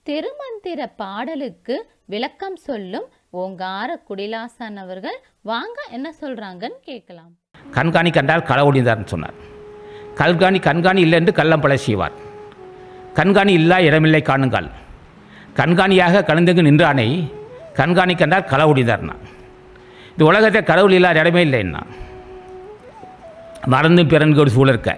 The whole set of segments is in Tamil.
திருமந்திர பாடலுக்கு விளக்கம் சொல்லும் ஓங்கார குடிலாசன் அவர்கள் வாங்க என்ன சொல்றாங்கன்னு கேட்கலாம் கண்காணி கண்டால் கள ஒடிந்தார்னு சொன்னார் கல்காணி கண்காணி இல்லை என்று கள்ளம் பல செய்வார் கண்காணி இல்லா இடமில்லை காணுங்கள் கண்காணியாக கலந்தங்கு நின்றானை கண்காணி கண்டால் கள ஒடிந்தார்னா இந்த உலகத்தை கடவுள் இல்லாத இடமே இல்லைன்னா மறந்து பிறன்கோடு சூழற்க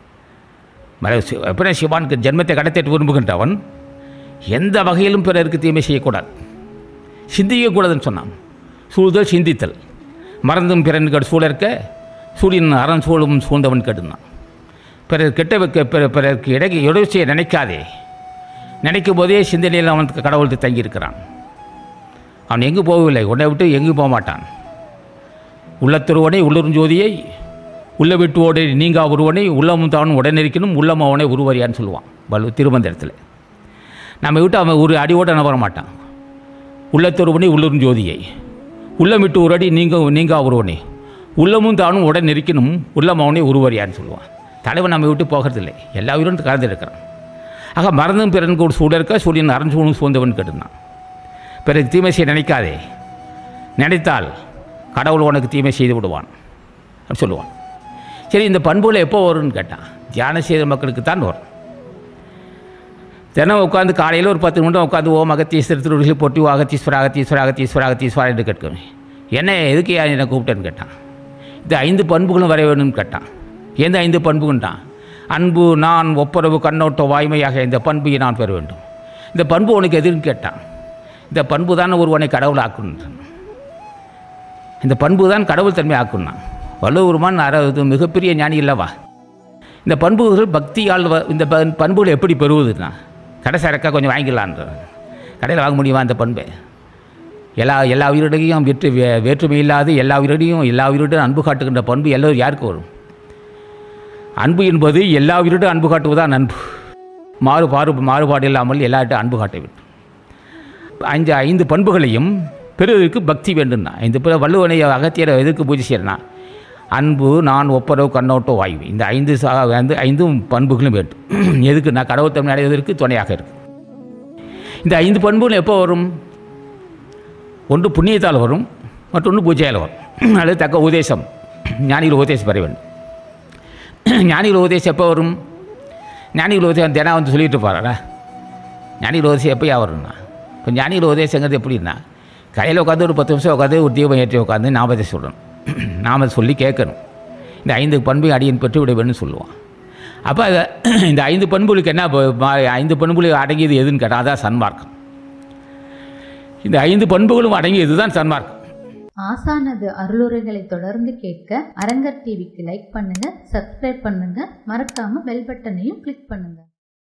மற எப்படி சிவானுக்கு ஜென்மத்தை கடத்திட்டு விரும்புகின்றவன் எந்த வகையிலும் பிறருக்கு தீமை செய்யக்கூடாது சிந்திக்கக்கூடாதுன்னு சொன்னான் சூழ்தல் சிந்தித்தல் மறந்தும் பிறன்கோடு சூழற்க சூரியன் அறம் சூழும் சூழ்ந்தவன் கெடுனான் பிறர் கெட்ட வைக்க பிற பிறருக்கு இடை உதவி செய்ய நினைக்காதே நினைக்கும் போதே சிந்தனையில் அவனுக்கு கடவுள் தங்கியிருக்கிறான் அவன் எங்கு போகவில்லை உன்னை விட்டு எங்கு போக மாட்டான் உள்ளத்துருவனை உள்ளுறுஞ்சோதியை உள்ள விட்டுவோடு நீங்கா ஒருவனை உள்ளமும் தானும் உடனிருக்கணும் உள்ளம் அவனை உருவறியான்னு சொல்லுவான் வலு திருமந்திரத்தில் நம்ம விட்டு அவன் ஒரு அடியோடு நபர மாட்டான் உள்ளத்தொருவனை உள்ளுறுஞ்சோதியை உள்ளம் விட்டு ஒரு அடி நீங்க நீங்கா ஒருவனே உள்ளமும் தானும் உடன் இருக்கணும் உள்ளம் அவனை உருவறியான்னு சொல்லுவான் தலைவன் நம்ம விட்டு போகிறதில்லை எல்லா உயிரும் கலந்து இருக்கிறான் ஆக மறந்தும் பிறன் கூட சூழற்க சூரியன் அரஞ்சூணும் சூழ்ந்தவன் கெடுனான் பிறகு தீமை செய்ய நினைக்காதே நினைத்தால் கடவுள் உனக்கு தீமை செய்து விடுவான் அப்படின்னு சொல்லுவான் சரி இந்த பண்புகள் எப்போ வரும்னு கேட்டான் தியானம் செய்த மக்களுக்கு தான் வரும் தினம் உட்காந்து காலையில் ஒரு பத்து நிமிடம் உட்காந்து ஓம் அகத்தீஸ்வர திருவிழி போட்டி ஓ அகத்தீஸ்வர அகத்தீஸ்வர அகத்தீஸ்வர அகத்தீஸ்வர என்று கேட்கணும் என்ன எதுக்கு யார் என்னை கூப்பிட்டேன்னு கேட்டான் இந்த ஐந்து பண்புகளும் வர வேணும்னு கேட்டான் எந்த ஐந்து பண்புகள்ட்டான் அன்பு நான் ஒப்புரவு கண்ணோட்டம் வாய்மையாக இந்த பண்பை நான் பெற வேண்டும் இந்த பண்பு உனக்கு எதுன்னு கேட்டான் இந்த பண்பு தான் ஒருவனை கடவுள் ஆக்கணும் இந்த பண்பு தான் கடவுள் தன்மை ஆக்குனான் வள்ளுவருமான் அறது மிகப்பெரிய ஞானி இல்லவா இந்த பண்புகள் பக்தியால் வ- இந்த ப- பண்புகள் எப்படி பெறுவதுன்னா கடை சரக்கா கொஞ்சம் வாங்கிக்கலான்ற கடையில் வாங்க முடியுமா அந்த பண்பை எல்லா எல்லா உயிரிடையும் வெற்று வே- வேற்றுமை இல்லாது எல்லா உயிரிடையும் எல்லா உயிரிடம் அன்பு காட்டுகின்ற பண்பு எல்லோரும் யாருக்கு வரும் அன்பு என்பது எல்லா உயிரிடம் அன்பு காட்டுவதுதான் அன்பு மாறு பாறு மாறுபாடு இல்லாமல் எல்லார்ட்டும் அன்பு காட்ட வேண்டும் அஞ்சு ஐந்து பண்புகளையும் பெறுவதற்கு பக்தி வேண்டும்னா இந்த பிற வள்ளுவனை அகத்தியரை எதுக்கு பூஜை செய்யறனா அன்பு நான் ஒப்பரவு கண்ணோட்டம் வாயு இந்த ஐந்து சா வந்து ஐந்தும் பண்புகளும் வேண்டும் எதுக்கு நான் கடவுள் தன்மை அடைவதற்கு துணையாக இருக்கு இந்த ஐந்து பண்புகள் எப்போ வரும் ஒன்று புண்ணியத்தால் வரும் மற்றொன்று பூஜையால் வரும் அல்லது தக்க உபதேசம் ஞானிகள் உபதேசம் பெற வேண்டும் ஞானிகள் உபதேசம் எப்போ வரும் ஞானிகள் உபதேசம் தினம் வந்து சொல்லிட்டு போகிறாரா ஞானிகள் உபதேசம் எப்போயா வரும்னா இப்போ ஞானிகள் உபதேசங்கிறது எப்படின்னா கையில் உட்காந்து ஒரு பத்து நிமிஷம் உட்காந்து ஒரு தீபம் ஏற்றி உட்காந்து நாமத்தை சொல்லணும் நாம சொல்லி கேட்கணும் இந்த ஐந்து பண்பை அடியன் பெற்று விட வேணும்னு சொல்லுவான் அப்போ அதை இந்த ஐந்து பண்புகளுக்கு என்ன ப- மா- ஐந்து பண்புகளுக்கு அடங்கியது எதுன்னு கேட்டால் அதான் சன்மார்க்கம் இந்த ஐந்து பண்புகளும் அடங்கியது தான் சன்மார்க்கம் ஆசானது அருளுரைகளை தொடர்ந்து கேட்க அரங்கர் டிவிக்கு லைக் பண்ணுங்க சப்ஸ்கிரைப் பண்ணுங்க மறக்காம பெல் பட்டனையும் கிளிக் பண்ணுங்க